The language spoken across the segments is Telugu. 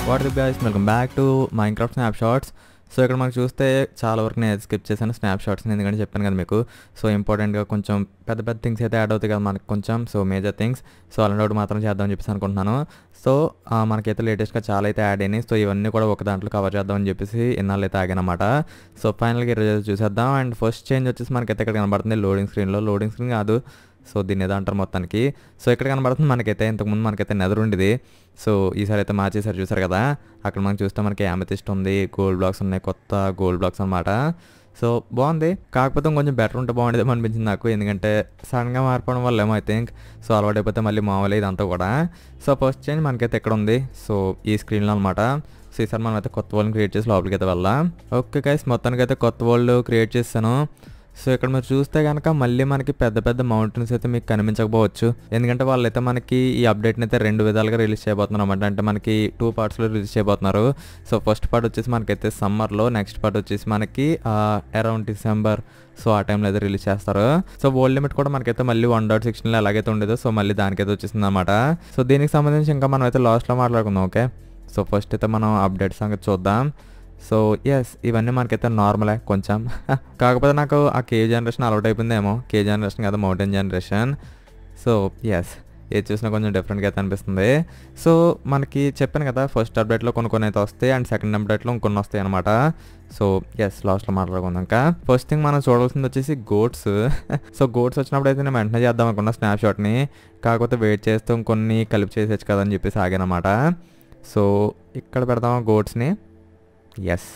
What the guys welcome back to Minecraft snapshots so ఇక్కడ మనకు చూస్తే చాలా వరకు నేను స్కిప్ చేశాను స్నాప్ షాట్స్ని ఎందుకంటే చెప్పాను కదా మీకు సో ఇంపార్టెంట్గా కొంచెం పెద్ద పెద్ద థింగ్స్ అయితే యాడ్ అవుతాయి కదా మనకి కొంచెం సో మేజర్ థింగ్స్ సో అలాంటి ఒకటి మాత్రం చేద్దామని చెప్పేసి అనుకుంటున్నాను సో ఆ, మనకైతే లేటెస్ట్గా చాలా అయితే యాడ్ అయినాయి సో ఇవన్నీ కూడా ఒక దాంట్లో కవర్ చేద్దామని చెప్పేసి ఇన్నాళ్ళు అయితే ఆగానమాట సో ఫైనల్గా ఈరోజు అయితే చూసేద్దాం అండ్ ఫస్ట్ చేంజ్ వచ్చేసి మనకైతే ఇక్కడ కనబడుతుంది లోడింగ్ స్క్రీన్లో లోడింగ్ స్క్రీన్ కాదు సో దీన్ని ఏదో అంటారు మొత్తానికి సో ఇక్కడ కనబడుతుంది మనకైతే ఇంతకుముందు మనకైతే నెదర్ ఉండేది సో ఈసారి అయితే మార్చేసారి చూసారు కదా అక్కడ మనం చూస్తే మనకి అమెతిస్ట్ ఉంది గోల్డ్ బ్లాక్స్ ఉన్నాయి కొత్త గోల్డ్ బ్లాక్స్ అనమాట సో బాగుంది కాకపోతే ఇంకొంచెం బెటర్ ఉంటే బాగుండేదేమో అనిపించింది నాకు ఎందుకంటే సడన్గా మారిపోవడం వల్ల ఏమో ఐ థింక్ సో అలవాటు అయిపోతే మళ్ళీ మామూలు ఇదంతా కూడా సో ఫస్ట్ చేంజ్ మనకైతే ఎక్కడ ఉంది సో ఈ స్క్రీన్లో అనమాట సో ఈసారి మనం అయితే కొత్త వరల్డ్ క్రియేట్ చేసి లోపలికి అయితే వెళ్దాం ఓకే గైస్ మొత్తానికి అయితే కొత్త వరల్డ్ క్రియేట్ చేశాను సో ఇక్కడ మీరు చూస్తే కనుక మళ్ళీ మనకి పెద్ద పెద్ద మౌంటైన్స్ అయితే మీకు కనిపించకపోవచ్చు ఎందుకంటే వాళ్ళైతే మనకి ఈ అప్డేట్ని అయితే రెండు విధాలుగా రిలీజ్ చేయబోతున్నారు అనమాట అంటే మనకి టూ పార్ట్స్లో రిలీజ్ చేయబోతున్నారు సో ఫస్ట్ పార్ట్ వచ్చేసి మనకైతే సమ్మర్లో నెక్స్ట్ పార్ట్ వచ్చేసి మనకి అరౌండ్ డిసెంబర్ సో ఆ టైంలో అయితే రిలీజ్ చేస్తారు సో వరల్డ్ లిమిట్ కూడా మనకైతే మళ్ళీ వన్ డాట్ సిక్స్టీన్లో ఎలాగైతే ఉండేదో సో మళ్ళీ దానికైతే వచ్చేసింది అనమాట సో దీనికి సంబంధించి ఇంకా మనం అయితే లాస్ట్లో మాట్లాడుకుందాం ఓకే సో ఫస్ట్ అయితే మనం అప్డేట్ సంగతి చూద్దాం సో ఎస్ ఇవన్నీ మనకైతే నార్మలే కొంచెం కాకపోతే నాకు ఆ కే జనరేషన్ అలవాటు అయిపోయిందేమో కే జనరేషన్ కదా మౌంటైన్ జనరేషన్ సో ఎస్ ఏది చూసినా కొంచెం డిఫరెంట్గా అయితే అనిపిస్తుంది సో మనకి చెప్పాను కదా ఫస్ట్ అప్డేట్లో కొన్ని కొన్ని అయితే వస్తాయి అండ్ సెకండ్ అప్డేట్లో ఇంకొన్ని వస్తాయి అనమాట సో ఎస్ లాస్ట్లో మాట్లాడుకుందాం ఇంకా ఫస్ట్ థింగ్ మనం చూడాల్సింది వచ్చేసి గోట్స్ సో గోట్స్ వచ్చినప్పుడు అయితే నేను వెంటనే చేద్దాం అనుకున్నా స్నాప్ షాట్ని కాకపోతే వెయిట్ చేస్తూ ఇంకొన్ని కలిపి చేసేచ్చు కదా అని చెప్పేసి ఆగానమాట సో ఇక్కడ పెడదామా గోట్స్ని ఎస్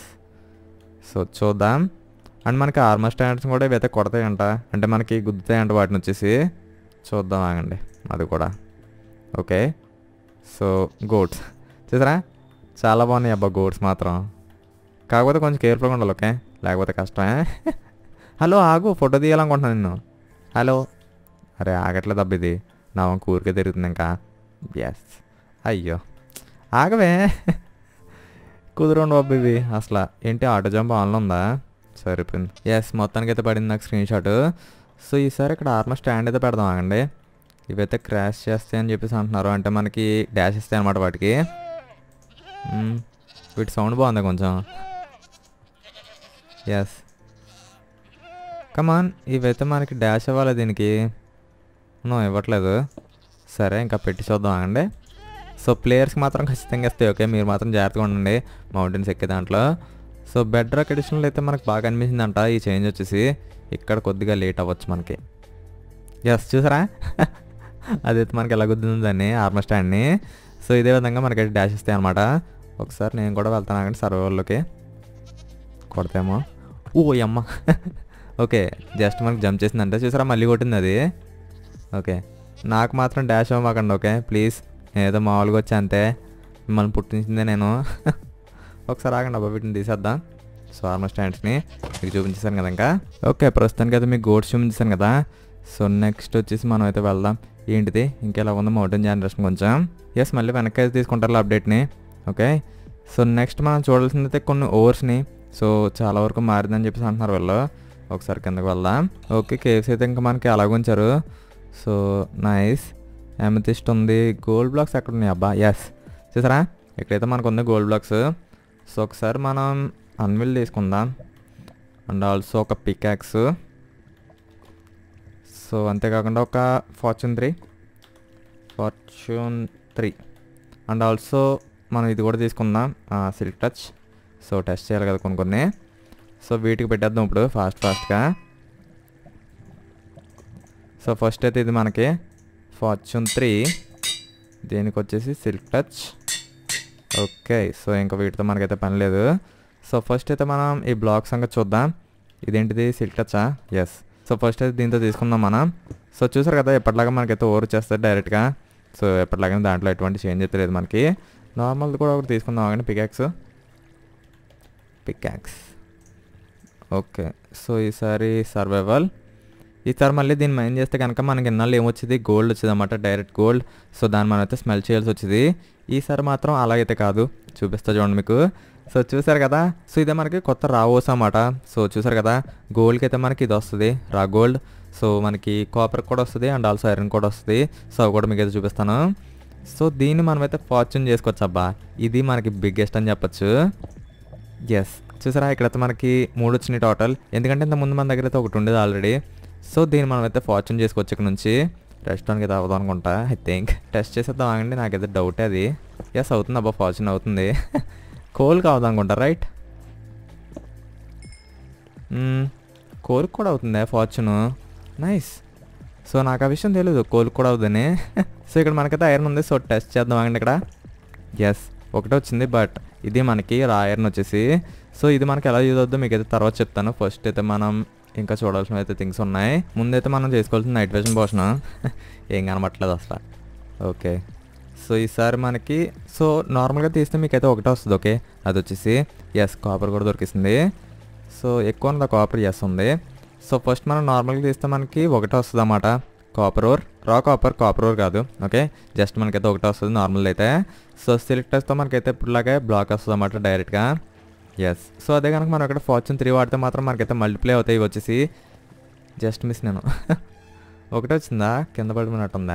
సో చూద్దాం అండ్ మనకి ఆర్మర్ స్టాండర్డ్స్ కూడా ఇవైతే కొడతాయంట అంటే మనకి గుద్దుతాయంట వాటిని వచ్చేసి చూద్దాం ఆగండి అది కూడా ఓకే సో గోట్స్ చూసారా చాలా బాగున్నాయి అబ్బా గోట్స్ మాత్రం కాకపోతే కొంచెం కేర్ఫుల్గా ఉండాలి ఓకే లేకపోతే కష్టమే హలో ఆగు ఫోటో తీయాలనుకుంటున్నాను నిన్ను హలో అరే ఆగట్లేదు అబ్బా ఇది నా వంక ఊరికే తిరుగుతుంది ఇంకా ఎస్ అయ్యో ఆగవే కుదరండి బాబు ఇవి అసలు ఏంటి ఆటో జంప్ ఆన్లో ఉందా సరిపోయింది ఎస్ మొత్తానికి అయితే పడింది నాకు స్క్రీన్ షాట్ సో ఈసారి ఇక్కడ ఆర్మర్ స్టాండ్ అయితే పెడదాం ఆగండి ఇవైతే క్రాష్ చేస్తాయి అని చెప్పేసి అంటున్నారు అంటే మనకి డాష్ ఇస్తాయి అనమాట వాటికి మ్మ్. వీటి సౌండ్ బాగుంది కొంచెం ఎస్ కమాన్ ఇవైతే మనకి డాష్ ఇవ్వాలి దీనికి నో ఇవ్వట్లేదు సరే ఇంకా పెట్టి చూద్దాం ఆగండి సో ప్లేయర్స్కి మాత్రం ఖచ్చితంగా ఇస్తాయి ఓకే మీరు మాత్రం జాగ్రత్తగా ఉండండి మౌంటైన్స్ ఎక్కే దాంట్లో సో బెడ్ రాక్ ఎడిషన్లో అయితే మనకు బాగా అనిపించిందంట ఈ చేంజ్ వచ్చేసి ఇక్కడ కొద్దిగా లేట్ అవ్వచ్చు మనకి ఎస్ చూసారా అదైతే మనకి ఎలా గుద్దుంది దాన్ని ఆర్మర్ స్టాండ్ని సో ఇదే విధంగా మనకి డాష్ ఇస్తాయి అనమాట ఒకసారి నేను కూడా వెళ్తాను అక్కడ సర్వర్లోకి కొడతామో ఓ అమ్మ ఓకే జస్ట్ మనకి జంప్ చేసిందంటే చూసారా మళ్ళీ కొట్టింది అది ఓకే నాకు మాత్రం డాష్ అవ్వమాకండి ఓకే ప్లీజ్ ఏదో మామూలుగా వచ్చా అంతే మిమ్మల్ని పుట్టించిందే నేను ఒకసారి ఆగండి అబ్బా వీటిని తీసేద్దాం సో ఆర్మర్ స్టాండ్స్ని మీకు చూపించేసాను కదా ఇంకా ఓకే ప్రస్తుతానికి అయితే మీకు గోడ్స్ చూపించేసాను కదా సో నెక్స్ట్ వచ్చేసి మనం అయితే వెళ్దాం ఏంటిది ఇంకెలా ఉంది మౌంటైన్ జనరేషన్ కొంచెం ఎస్ మళ్ళీ వెనక్కి అయితే తీసుకుంటారు అప్డేట్ని ఓకే సో నెక్స్ట్ మనం చూడాల్సింది అయితే కొన్ని ఓవర్స్ని సో చాలా వరకు మారిందని చెప్పేసి అంటున్నారు వాళ్ళు ఒకసారి కిందకి వెళ్దాం ఓకే కేవ్స్ అయితే ఇంకా మనకి అలాగ ఉంచారు సో నైస్ ఎమతిస్ట్ ఉంది గోల్డ్ బ్లాక్స్ ఎక్కడ ఉన్నాయి అబ్బా ఎస్ చూసారా ఇక్కడైతే మనకు ఉంది గోల్డ్ బ్లాక్స్ సో ఒకసారి మనం అన్విల్ తీసుకుందాం అండ్ ఆల్సో ఒక పికాక్స్ సో అంతేకాకుండా ఒక fortune three fortune three and also మనం ఇది కూడా తీసుకుందాం సిల్క్ టచ్ సో టెస్ట్ చేయాలి కదా కొన్ని కొన్ని సో వీటికి పెట్టేద్దాం ఇప్పుడు ఫాస్ట్ ఫాస్ట్గా సో ఫస్ట్ అయితే ఇది మనకి ఫార్చ్యూన్ త్రీ దీనికి వచ్చేసి సిల్క్ టచ్ ఓకే సో ఇంకా వీటితో మనకైతే పని లేదు సో ఫస్ట్ అయితే మనం ఈ బ్లాక్ సంగతి చూద్దాం ఇదేంటిది సిల్క్ టచ్చా ఎస్ సో ఫస్ట్ అయితే దీంతో తీసుకుందాం మనం సో చూసారు కదా ఎప్పటిలాగా మనకైతే ఓవర్ వచ్చేస్తుంది డైరెక్ట్గా సో ఎప్పటిలాగానే దాంట్లో ఎటువంటి చేంజ్ అయితే లేదు మనకి నార్మల్ది కూడా ఒకటి తీసుకుందాం కానీ పికాక్స్ పికాక్స్ ఓకే సో ఈసారి సర్వైవల్ ఈసారి మళ్ళీ దీన్ని మైన్ చేస్తే కనుక మనకి ఇన్నాళ్ళు ఏమొచ్చింది గోల్డ్ వచ్చింది అనమాట డైరెక్ట్ గోల్డ్ సో దాన్ని మనం అయితే స్మెల్ చేయాల్సి వచ్చింది ఈసారి మాత్రం అలాగైతే కాదు చూపిస్తా చూడండి మీకు సో చూసారు కదా సో ఇదే మనకి కొత్త రావోస్ అన్నమాట సో చూసారు కదా గోల్డ్కి అయితే మనకి ఇది వస్తుంది రా గోల్డ్ సో మనకి కాపర్ కూడా వస్తుంది అండ్ ఆల్సో ఐరన్ కూడా వస్తుంది సో అవి కూడా మీకు అయితే చూపిస్తాను సో దీన్ని మనమైతే ఫార్చ్యూన్ చేసుకోవచ్చు అబ్బా ఇది మనకి బిగ్గెస్ట్ అని చెప్పొచ్చు ఎస్ చూసారా ఇక్కడైతే మనకి మూడు వచ్చినాయి టోటల్ ఎందుకంటే ఇంత ముందు మన దగ్గర అయితే ఒకటి ఉండేది ఆల్రెడీ సో దీన్ని మనమైతే ఫార్చ్యూన్ చేసుకోవచ్చు ఇక్కడ నుంచి రెస్టారెంట్కి అయితే అవ్వదు అనుకుంటా ఐ థింక్ టెస్ట్ చేసేద్దాం ఆగండి నాకైతే డౌట్ అది ఎస్ అవుతుంది అబ్బా ఫార్చ్యూన్ అవుతుంది కోల్ కావద్దు అనుకుంటా రైట్ కోల్కి కూడా అవుతుంది ఫార్చ్యూన్ నైస్ సో నాకు ఆ విషయం తెలియదు కోల్కి కూడా అవుతుందని సో ఇక్కడ మనకైతే ఐరన్ ఉంది సో టెస్ట్ చేద్దాం ఆగండి ఇక్కడ ఎస్ ఒకటే వచ్చింది బట్ ఇది మనకి రా ఐరన్ వచ్చేసి సో ఇది మనకి ఎలా యూజ్ అవుతుందో మీకు అయితే తర్వాత చెప్తాను ఫస్ట్ అయితే మనం ఇంకా చూడాల్సిన అయితే థింగ్స్ ఉన్నాయి ముందైతే మనం చేసుకోవాల్సిన నైట్ విజన్ పోషన్ ఏం కనబట్టలేదు అసలు ఓకే సో ఈసారి మనకి సో నార్మల్గా తీస్తే మీకు అయితే ఒకటే వస్తుంది ఓకే అది వచ్చేసి ఎస్ కాపర్ కూడా దొరికిస్తుంది సో ఎక్కువ ఉంది కాపర్ ఎస్ ఉంది సో ఫస్ట్ మనం నార్మల్గా తీస్తే మనకి ఒకటే వస్తుంది అన్నమాట copper ore raw copper copper ore కాదు ఓకే జస్ట్ మనకైతే ఒకటే వస్తుంది నార్మల్ అయితే సో సెలెక్టర్స్తో మనకైతే ఇప్పుడులాగే బ్లాక్ వస్తుంది అన్నమాట డైరెక్ట్గా ఎస్ సో అదే కనుక మనం ఇక్కడ ఫార్చ్యూన్ త్రీ వాడితే మాత్రం మనకైతే మల్టిప్లై అవుతాయి ఇవి వచ్చేసి జస్ట్ మిస్ నేను ఒకటే వచ్చిందా కింద పడిపోయినట్టుందా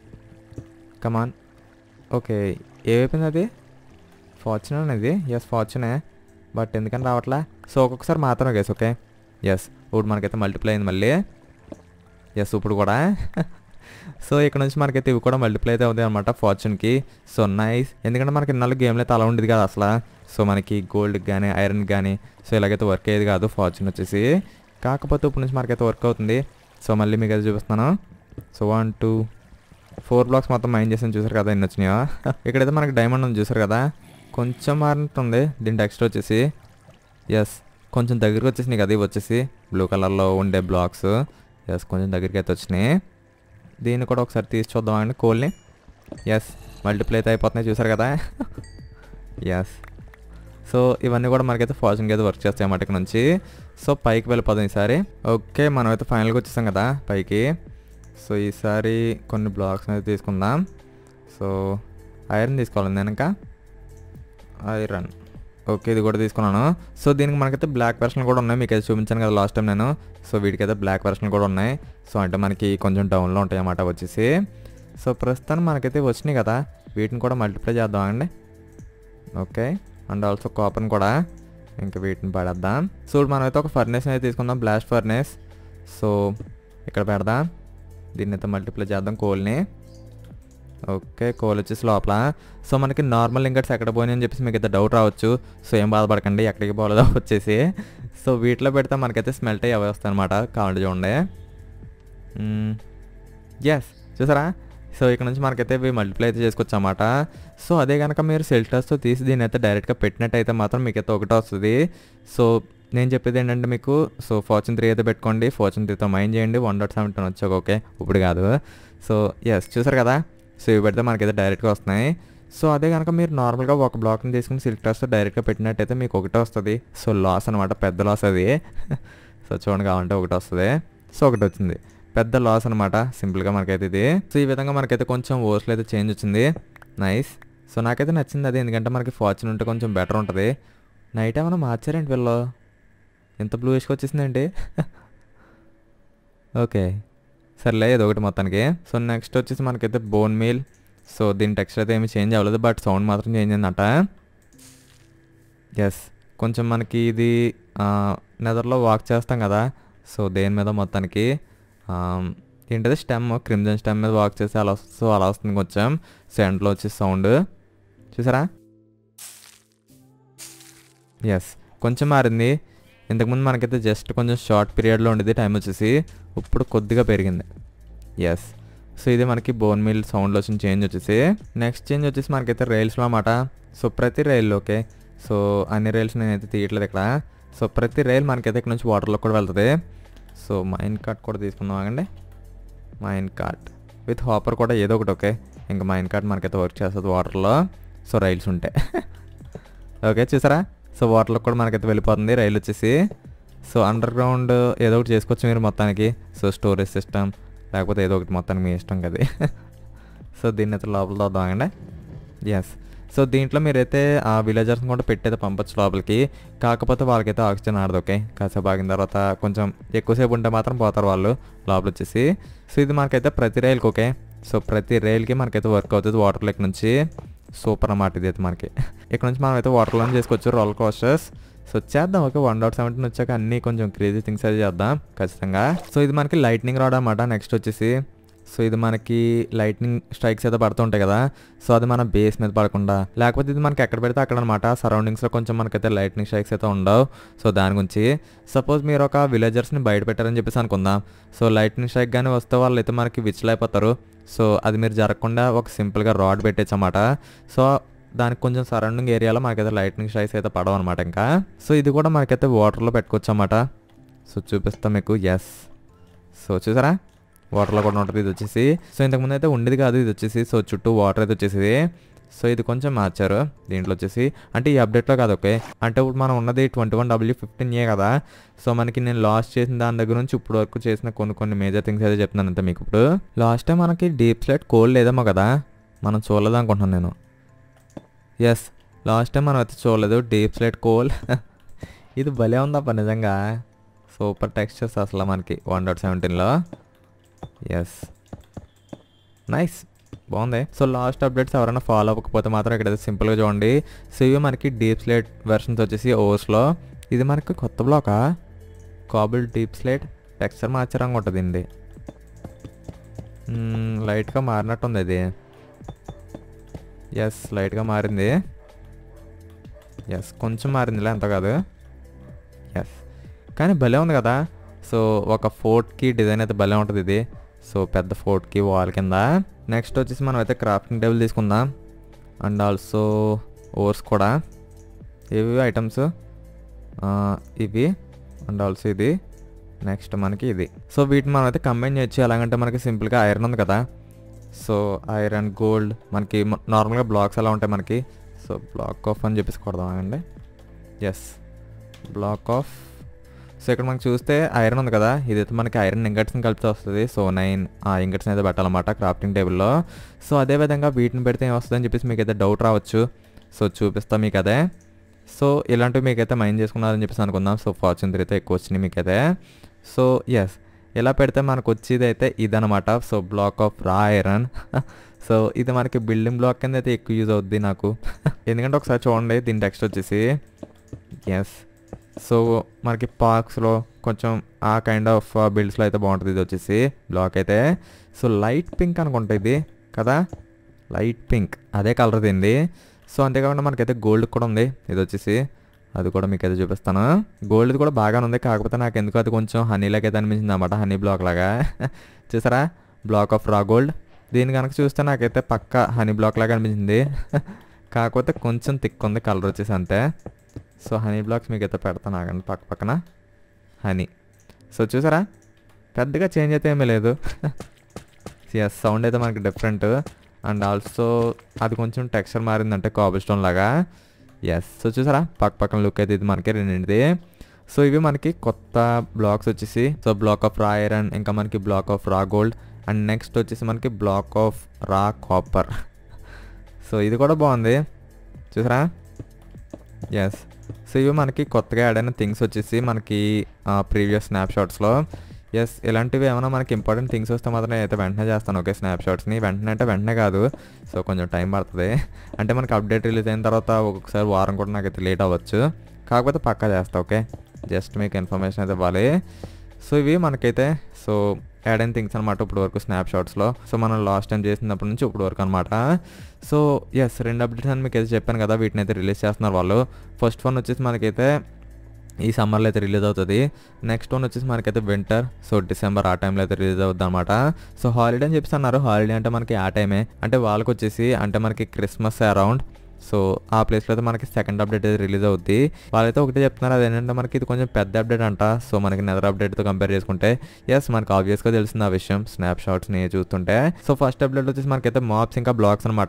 కమాన్ ఓకే ఏమైపోయింది అది ఫార్చ్యూన్ అనేది ఎస్ ఫార్చ్యూనే బట్ ఎందుకని రావట్లా సో ఒక్కొక్కసారి మాత్రమే గేస్ ఓకే ఎస్ ఇప్పుడు మనకైతే మల్టిప్లై అయింది మళ్ళీ ఎస్ ఇప్పుడు కూడా సో ఇక్కడ నుంచి మనకైతే ఇవి కూడా మల్టిప్లై అయితే అవుతాయి అనమాట ఫార్చ్యూన్కి సో నైస్ ఎందుకంటే మనకి ఇన్నాళ్ళు గేమ్లో అయితే అలా ఉండేది కాదు అసలు సో మనకి గోల్డ్కి కానీ ఐరన్ కానీ సో ఇలాగైతే వర్క్ అయ్యేది కాదు ఫార్చ్యూన్ వచ్చేసి కాకపోతే ఇప్పుడు నుంచి మనకైతే వర్క్ అవుతుంది సో మళ్ళీ మీకు అయితే చూపిస్తున్నాను so one two four blocks మొత్తం మైండ్ చేసాను చూసారు కదా ఎన్ని వచ్చినాయో ఇక్కడైతే మనకి డైమండ్ ఉంది చూసారు కదా కొంచెం మారినట్టుంది దీని టెక్స్ట్ వచ్చేసి ఎస్ కొంచెం దగ్గరికి వచ్చేసినాయి కదా ఇవి వచ్చేసి బ్లూ కలర్లో ఉండే బ్లాక్స్ ఎస్ కొంచెం దగ్గరికి అయితే వచ్చినాయి దీన్ని కూడా ఒకసారి తీసి చూద్దామండి కోల్ని ఎస్ మల్టిప్లై అయితే అయిపోతున్నాయి చూసారు కదా ఎస్ సో ఇవన్నీ కూడా మనకైతే ఫార్చ్యూన్కి అయితే వర్క్ చేస్తాయి అన్నమాట ఇక్కడ నుంచి సో పైకి వెళ్ళిపోదాం ఈసారి ఓకే మనం అయితే ఫైనల్గా వచ్చేసాం కదా పైకి సో ఈసారి కొన్ని బ్లాక్స్ అయితే తీసుకుందాం సో ఐరన్ తీసుకోవాలి నేను ఇంకా ఐరన్ ఓకే ఇది కూడా తీసుకున్నాను సో దీనికి మనకైతే బ్లాక్ వెర్షన్ కూడా ఉన్నాయి మీకు అయితే చూపించాను కదా లాస్ట్ టైం నేను సో వీటికైతే బ్లాక్ వెర్షన్ కూడా ఉన్నాయి సో అంటే మనకి కొంచెం డౌన్లో ఉంటాయి అన్నమాట వచ్చేసి సో ప్రస్తుతానికి మనకైతే వచ్చినాయి కదా వీటిని కూడా మల్టిప్లై చేద్దాం అండి ఓకే అండ్ ఆల్సో కాపర్ని కూడా ఇంకా వీటిని పడేద్దాం సో ఇప్పుడు మనమైతే ఒక ఫర్నేస్ అయితే తీసుకుందాం బ్లాస్ట్ ఫర్నేస్ సో ఇక్కడ పెడదాం దీన్ని అయితే మల్టిప్లై చేద్దాం కోల్ని ఓకే కోల్ వచ్చేసి లోపల సో మనకి నార్మల్ ఇంకట్స్ ఎక్కడ పోయినాయి అని చెప్పేసి మీకు అయితే డౌట్ రావచ్చు సో ఏం బాధపడకండి ఎక్కడికి పోలేదో వచ్చేసి సో వీటిలో పెడితే మనకైతే స్మెల్ట్ అయ్యి అవి వస్తాయి అనమాట కావాలంటే చూడండి ఎస్ చూసారా సో ఇక్కడ నుంచి మనకైతే ఇవి మల్టిప్లై అయితే చేసుకోవచ్చు అన్నమాట సో అదే కనుక మీరు సెల్టర్స్తో తీసి దీని అయితే డైరెక్ట్గా పెట్టినట్టయితే మాత్రం మీకైతే ఒకటే వస్తుంది సో నేను చెప్పేది ఏంటంటే మీకు సో ఫార్చ్యూన్ త్రీ అయితే పెట్టుకోండి ఫార్చ్యూన్ త్రీతో మైండ్ చేయండి వన్ డాట్ సెవెంటీన్ వచ్చాక ఓకే ఇప్పుడు కాదు సో ఎస్ చూసారు కదా సో ఇవి పెడితే మనకైతే డైరెక్ట్గా వస్తున్నాయి సో అదే కనుక మీరు నార్మల్గా ఒక బ్లాక్ని తీసుకుని సిల్క్ టస్తో డైరెక్ట్గా పెట్టినట్టయితే మీకు ఒకటే వస్తుంది సో లాస్ అనమాట పెద్ద లాస్ అది సో చూడండి కావాలంటే ఒకటి వస్తుంది సో ఒకటి వచ్చింది పెద్ద లాస్ అనమాట సింపుల్గా మనకైతే ఇది సో ఈ విధంగా మనకైతే కొంచెం ఓర్స్లో అయితే చేంజ్ వచ్చింది నైస్ సో నాకైతే నచ్చింది అది ఎందుకంటే మనకి ఫార్చ్యూన్ ఉంటే కొంచెం బెటర్ ఉంటుంది నైట్ ఏమైనా మార్చారేంటి వీళ్ళు ఎంత బ్లూ వచ్చేసిందేంటి ఓకే సర్లే ఇది ఒకటి మొత్తానికి సో నెక్స్ట్ వచ్చేసి మనకైతే బోన్ మీల్ సో దీని టెక్స్చర్ అయితే ఏమి చేంజ్ అవ్వలేదు బట్ సౌండ్ మాత్రం చేంజ్ అయిందట ఎస్ కొంచెం మనకి ఇది నెదర్లో వాక్ చేస్తాం కదా సో దేని మీద మొత్తానికి ఏంటది స్టెమ్ క్రిమ్జన్ స్టెమ్ మీద వాక్ చేస్తే అలా సో అలా వస్తుంది కొంచెం సెంట్లో వచ్చే సౌండ్ చూసారా ఎస్ కొంచెం మారింది ఇంతకుముందు మనకైతే జస్ట్ కొంచెం షార్ట్ పీరియడ్లో ఉండేది టైం వచ్చేసి ఇప్పుడు కొద్దిగా పెరిగింది ఎస్ సో ఇది మనకి బోన్ మిల్ సౌండ్లో వచ్చిన చేంజ్ వచ్చేసి నెక్స్ట్ చేంజ్ వచ్చేసి మనకైతే రైల్స్లో అన్నమాట సో ప్రతి రైల్లో ఓకే సో అన్ని రైల్స్ నేనైతే తీయట్లేదు ఇక్కడ సో ప్రతి రైల్ మనకైతే ఇక్కడ నుంచి వాటర్లో కూడా వెళ్తుంది సో మైన్ కార్ట్ కూడా తీసుకుందాం ఆగండి మైన్ కార్ట్ విత్ హాపర్ కూడా ఏదో ఒకటి ఓకే ఇంకా మైన్ కార్ట్ మనకైతే వర్క్ చేస్తుంది వాటర్లో సో రైల్స్ ఉంటాయి ఓకే చూసారా సో వాటర్లో కూడా మనకైతే వెళ్ళిపోతుంది రైలు వచ్చేసి సో అండర్ గ్రౌండ్ ఏదో ఒకటి చేసుకోవచ్చు మీరు మొత్తానికి సో స్టోరేజ్ సిస్టమ్ లేకపోతే ఏదో ఒకటి మొత్తానికి మీ ఇష్టం కదా సో దీన్ని అయితే లోపల చూద్దామండి ఎస్ సో దీంట్లో మీరైతే ఆ విలేజర్స్ని కూడా పెట్టయితే పంపచ్చు లోపలికి కాకపోతే వాళ్ళకైతే ఆక్సిజన్ ఆడదు ఓకే కాసేపు ఆగిన తర్వాత కొంచెం ఎక్కువసేపు ఉంటే మాత్రం పోతారు వాళ్ళు లోపల వచ్చేసి సో ఇది మనకైతే ప్రతి రైలుకి ఓకే సో ప్రతి రైల్కి మనకైతే వర్క్ అవుతుంది వాటర్ లెక్ నుంచి సూపర్ అన్నమాట ఇది అయితే మనకి ఇక్కడ నుంచి మనం అయితే వాటర్లో చేసుకోవచ్చు రోల్ కోస్టర్స్ సో చేద్దాం ఓకే వన్ డాట్ సెవెంటీన్ వచ్చాక అన్నీ కొంచెం క్రేజీ థింగ్స్ అయితే చేద్దాం ఖచ్చితంగా సో ఇది మనకి లైట్నింగ్ రాడ్ అనమాట నెక్స్ట్ వచ్చేసి సో ఇది మనకి లైట్నింగ్ స్ట్రైక్స్ అయితే పడుతుంటాయి కదా సో అది మన బేస్ మీద పడకుండా లేకపోతే ఇది మనకి ఎక్కడ పెడితే అక్కడ అనమాట సరౌండింగ్స్లో కొంచెం మనకైతే లైట్నింగ్ స్ట్రైక్స్ అయితే ఉండవు సో దాని గురించి సపోజ్ మీరు ఒక విలేజర్స్ని బయట పెట్టారని చెప్పేసి అనుకుందాం సో లైట్నింగ్ స్ట్రైక్ కానీ వస్తే వాళ్ళు అయితే మనకి విచ్లు అయిపోతారు సో అది మీరు జరగకుండా ఒక సింపుల్గా రాడ్ పెట్టచ్చు అన్నమాట సో దానికి కొంచెం సరౌండింగ్ ఏరియాలో మనకైతే లైట్నింగ్ స్ట్రైక్స్ అయితే పడవు అనమాట ఇంకా సో ఇది కూడా మనకైతే వాటర్లో పెట్టుకోవచ్చు అన్నమాట సో చూపిస్తాం మీకు ఎస్ సో చూసారా వాటర్లో కూడా ఉంటుంది ఇది వచ్చేసి సో ఇంతకుముందు అయితే ఉండేది కాదు ఇది వచ్చేసి సో చుట్టూ వాటర్ అయితే వచ్చేసి సో ఇది కొంచెం మార్చారు దీంట్లో వచ్చేసి అంటే ఈ అప్డేట్లో కాదు ఓకే అంటే ఇప్పుడు మనం ఉన్నది twenty one W fifteen A కదా సో మనకి నేను లాస్ట్ చేసిన దాని దగ్గర నుంచి ఇప్పుడు వరకు చేసిన కొన్ని కొన్ని మేజర్ థింగ్స్ అయితే చెప్తున్నాను అంతే మీకు ఇప్పుడు లాస్ట్ టైం మనకి డీప్ స్లెట్ కోల్డ్ లేదేమో కదా మనం చూడలేదు అనుకుంటున్నాను నేను ఎస్ లాస్ట్ టైం మనం అయితే చూడలేదు డీప్ స్లెట్ కోల్ ఇది భలే ఉందప్ప నిజంగా సూపర్ టెక్స్చర్స్ అసలు మనకి వన్ డాట్ సెవెంటీన్లో ఎస్ నైస్ బాగుంది సో లాస్ట్ అప్డేట్స్ ఎవరైనా ఫాలో అవ్వకపోతే మాత్రం ఇక్కడైతే సింపుల్గా చూడండి సో ఇవి మనకి డీప్ స్లేట్ వెర్షన్స్ వచ్చేసి ఓవర్స్లో ఇది మనకి కొత్త బ్లాకా కాబుల్ డీప్ స్లేట్ టెక్స్చర్ మార్చరంగా ఉంటుంది ఇది లైట్గా మారినట్టుంది ఇది ఎస్ లైట్గా మారింది ఎస్ కొంచెం మారిందిలే అంత కాదు ఎస్ కానీ భలే ఉంది కదా సో ఒక ఫోర్ట్కి డిజైన్ అయితే భలే ఉంటుంది ఇది సో పెద్ద ఫోర్ట్కి వాల్ కింద నెక్స్ట్ వచ్చేసి మనం అయితే క్రాఫ్టింగ్ టేబుల్ తీసుకుందాం అండ్ ఆల్సో ఓర్స్ కూడా ఇవి ఐటమ్స్ ఇవి అండ్ ఆల్సో ఇది నెక్స్ట్ మనకి ఇది సో వీటిని మనం అయితే కంబైన్ చేయొచ్చు ఎలాగంటే మనకి సింపుల్గా ఐరన్ ఉంది కదా సో ఐరన్ గోల్డ్ మనకి నార్మల్గా బ్లాక్స్ ఎలా ఉంటాయి మనకి సో బ్లాక్ ఆఫ్ అని చెప్పేసి కొడదాం అండి ఎస్ బ్లాక్ ఆఫ్ సో ఇక్కడ మనకి చూస్తే ఐరన్ ఉంది కదా ఇదైతే మనకి ఐరన్ ఇంగట్స్ని కలిపితే వస్తుంది సో నైన్ ఆ ఇంగట్స్ని అయితే పెట్టాలన్నమాట క్రాఫ్టింగ్ టేబుల్లో సో అదేవిధంగా వీటిని పెడితే ఏం వస్తుంది అని చెప్పేసి మీకు అయితే డౌట్ రావచ్చు సో చూపిస్తా మీకు అదే సో ఇలాంటివి మీకైతే మైండ్ చేసుకున్నారని చెప్పేసి అనుకుందాం సో ఫార్చ్యూన్ త్రీ అయితే ఎక్కువ వచ్చినాయి మీకైతే సో ఎస్ ఇలా పెడితే మనకు వచ్చేది అయితే ఇదనమాట so block of raw iron so ఇది మనకి బిల్డింగ్ బ్లాక్ కింద అయితే ఎక్కువ యూజ్ అవుద్ది నాకు ఎందుకంటే ఒకసారి చూడండి దీని టెక్స్ట్ వచ్చేసి ఎస్ సో మనకి పార్క్స్లో కొంచెం ఆ కైండ్ ఆఫ్ బిల్డ్స్లో అయితే బాగుంటుంది ఇది వచ్చేసి బ్లాక్ అయితే సో లైట్ పింక్ అనుకుంటా ఇది కదా లైట్ పింక్ అదే కలర్ దీనిది సో అంతేకాకుండా మనకైతే గోల్డ్ కూడా ఉంది ఇది వచ్చేసి అది కూడా మీకు అయితే చూపిస్తాను గోల్డ్ కూడా బాగానే ఉంది కాకపోతే నాకు ఎందుకు అది కొంచెం హనీ లాగా అయితే అనిపించింది అనమాట హనీ బ్లాక్ లాగా చూసారా బ్లాక్ ఆఫ్ రా గోల్డ్ దీని కనుక చూస్తే నాకైతే పక్క హనీ బ్లాక్ లాగా అనిపించింది కాకపోతే కొంచెం థిక్ ఉంది కలర్ వచ్చేసి అంతే సో హనీ బ్లాక్స్ మీకు అయితే పెడతాను ఆగండి పక్క పక్కన హనీ సో చూసారా పెద్దగా చేంజ్ అయితే ఏమీ లేదు ఎస్ సౌండ్ అయితే మనకి డిఫరెంట్ అండ్ ఆల్సో అది కొంచెం టెక్స్చర్ మారిందంటే కాబుల్ స్టోన్ లాగా ఎస్ సో చూసారా పక్క పక్కన లుక్ అయితే ఇది మనకి రెండింటిది సో ఇవి మనకి కొత్త బ్లాక్స్ వచ్చేసి so block of raw iron ఇంకా మనకి block of raw gold and next వచ్చేసి మనకి block of raw copper so ఇది కూడా బాగుంది చూసారా ఎస్ సో ఇవి మనకి కొత్తగా యాడ్ అయిన థింగ్స్ వచ్చేసి మనకి ప్రీవియస్ స్నాప్ షాట్స్లో ఎస్ ఇలాంటివి ఏమైనా మనకి ఇంపార్టెంట్ థింగ్స్ వస్తే మాత్రం అయితే వెంటనే చేస్తాను ఓకే స్నాప్ షాట్స్ని వెంటనే అంటే వెంటనే కాదు సో కొంచెం టైం పడుతుంది అంటే మనకి అప్డేట్ రిలీజ్ అయిన తర్వాత ఒక్కొక్కసారి వారం కూడా నాకైతే లేట్ అవ్వచ్చు కాకపోతే పక్కా చేస్తా ఓకే జస్ట్ మీకు ఇన్ఫర్మేషన్ అయితే ఇవ్వాలి సో ఇవి మనకైతే సో యాడ్ అయిన థింగ్స్ అనమాట ఇప్పుడు వరకు స్నాప్ షాట్స్లో సో మనం లాస్ట్ టైం చేసినప్పటి నుంచి ఇప్పుడు వరకు అనమాట సో ఎస్ రెండు అప్డేట్స్ అని మీకు అయితే చెప్పాను కదా వీటిని అయితే రిలీజ్ చేస్తున్నారు వాళ్ళు ఫస్ట్ వన్ వచ్చేసి మనకైతే ఈ సమ్మర్లో అయితే రిలీజ్ అవుతుంది నెక్స్ట్ వన్ వచ్చేసి మనకైతే వింటర్ సో డిసెంబర్ ఆ టైంలో అయితే రిలీజ్ అవుతుంది అనమాట సో హాలిడే అని చెప్పేసి అన్నారు హాలిడే అంటే మనకి ఆ టైమే అంటే వాళ్ళకి వచ్చేసి అంటే మనకి క్రిస్మస్ అరౌండ్ సో ఆ ప్లేస్లో అయితే మనకి సెకండ్ అప్డేట్ అయితే రిలీజ్ అవుద్ది వాళ్ళైతే ఒకటే చెప్తున్నారు అదేంటంటే మనకి ఇది కొంచెం పెద్ద అప్డేట్ అంట సో మనకి నెదర్ అప్డేట్తో కంపేర్ చేసుకుంటే ఎస్ మనకి ఆబ్వియస్గా తెలిసింది ఆ విషయం స్నాప్ షాట్స్ని చూస్తుంటే సో ఫస్ట్ అప్డేట్ వచ్చేసి మనకైతే మాప్స్ ఇంకా బ్లాగ్స్ అనమాట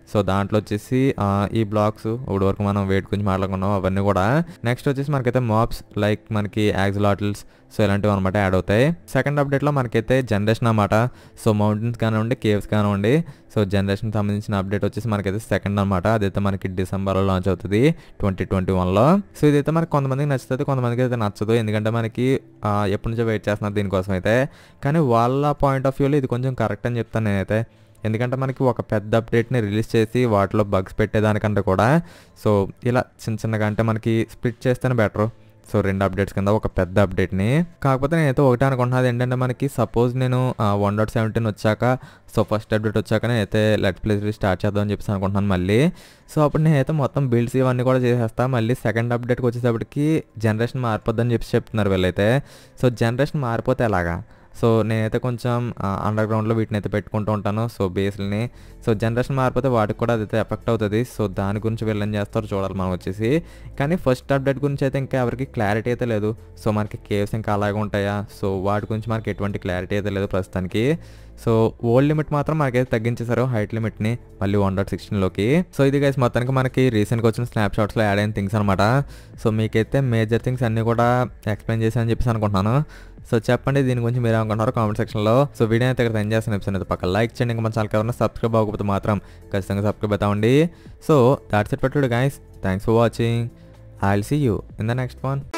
సో దాంట్లో వచ్చేసి ఆ, ఈ బ్లాక్స్ ఇప్పుడు వరకు మనం వెయిట్ గురించి మాట్లాడుకున్నాం అవన్నీ కూడా నెక్స్ట్ వచ్చేసి మనకైతే మాప్స్ లైక్ మనకి యాక్సిలాటిల్స్ సో ఇలాంటివి అనమాట యాడ్ అవుతాయి సెకండ్ అప్డేట్లో మనకైతే జనరేషన్ అనమాట సో మౌంటైన్స్ కానివ్వండి కేవ్స్ కానివ్వండి సో జనరేషన్ సంబంధించిన అప్డేట్ వచ్చేసి మనకైతే సెకండ్ అనమాట అదైతే మనకి డిసెంబర్లో లాంచ్ అవుతుంది ట్వంటీ ట్వంటీ వన్లో సో ఇదైతే మనకి కొంతమందికి నచ్చుతుంది కొంతమందికి అయితే నచ్చదు ఎందుకంటే మనకి ఆ, ఎప్పటి నుంచో వెయిట్ చేస్తున్నారు దీనికోసం అయితే కానీ వాళ్ళ పాయింట్ ఆఫ్ వ్యూలో ఇది కొంచెం కరెక్ట్ అని చెప్తాను నేనైతే ఎందుకంటే మనకి ఒక పెద్ద అప్డేట్ని రిలీజ్ చేసి వాటిలో బగ్స్ పెట్టేదానికంటే కూడా సో ఇలా చిన్న చిన్నగా అంటే మనకి స్ప్లిట్ చేస్తేనే బెటర్ సో రెండు అప్డేట్స్ కింద ఒక పెద్ద అప్డేట్ని కాకపోతే నేనైతే ఒకటే అనుకుంటున్నది ఏంటంటే మనకి సపోజ్ నేను వన్ డాట్ సెవెంటీన్ వచ్చాక సో ఫస్ట్ అప్డేట్ వచ్చాక నేనైతే లెట్ ప్లేస్ స్టార్ట్ చేద్దాం అని చెప్పేసి అనుకుంటున్నాను మళ్ళీ సో అప్పుడు నేనైతే మొత్తం బిల్డ్స్ ఇవన్నీ కూడా చేసేస్తా మళ్ళీ సెకండ్ అప్డేట్కి వచ్చేటప్పటికి జనరేషన్ మారిపోద్దని చెప్పి చెప్తున్నారు వీళ్ళైతే సో జనరేషన్ మారిపోతే ఎలాగా సో నేనైతే కొంచెం అండర్ గ్రౌండ్లో వీటిని అయితే పెట్టుకుంటూ ఉంటాను సో బేస్ని సో జనరేషన్ మారిపోతే వాటికి కూడా అదైతే ఎఫెక్ట్ అవుతుంది సో దాని గురించి వీళ్ళు ఏం చేస్తారో చూడాలి మనం వచ్చేసి కానీ ఫస్ట్ అప్డేట్ గురించి అయితే ఇంకా ఎవరికి క్లారిటీ అయితే లేదు సో మనకి కేవ్స్ ఇంకా అలాగే ఉంటాయా సో వాటి గురించి మనకి ఎటువంటి క్లారిటీ అయితే లేదు ప్రస్తుతానికి సో ఓల్డ్ లిమిట్ మాత్రం మనకైతే తగ్గించేశారు హైట్ లిమిట్ని మళ్ళీ వన్ డాట్ సిక్స్టీన్లోకి సో ఇది గైస్ మొత్తానికి మనకి రీసెంట్గా వచ్చిన స్నాప్ షాట్స్లో యాడ్ అయిన థింగ్స్ అనమాట సో మీకైతే మేజర్ థింగ్స్ అన్నీ కూడా ఎక్స్ప్లెయిన్ చేశానని చెప్పేసి అనుకుంటున్నాను సో చెప్పండి దీని గురించి మీరు ఏమనుకుంటున్నారో కామెంట్ సెక్షన్లో సో వీడియో అయితే ఇక్కడ ఎండ్ చేసిన ఎపిసోడ్ అయితే పక్క లైక్ చేయండి ఇంకా మన ఛానల్ ఎవరైనా సబ్స్క్రైబ్ అవ్వకపోతే మాత్రం ఖచ్చితంగా సబ్స్క్రైబ్ అవుతామండి సో దాట్స్ ఇట్ పెట్టుడు guys thanks for watching I will see you in the next one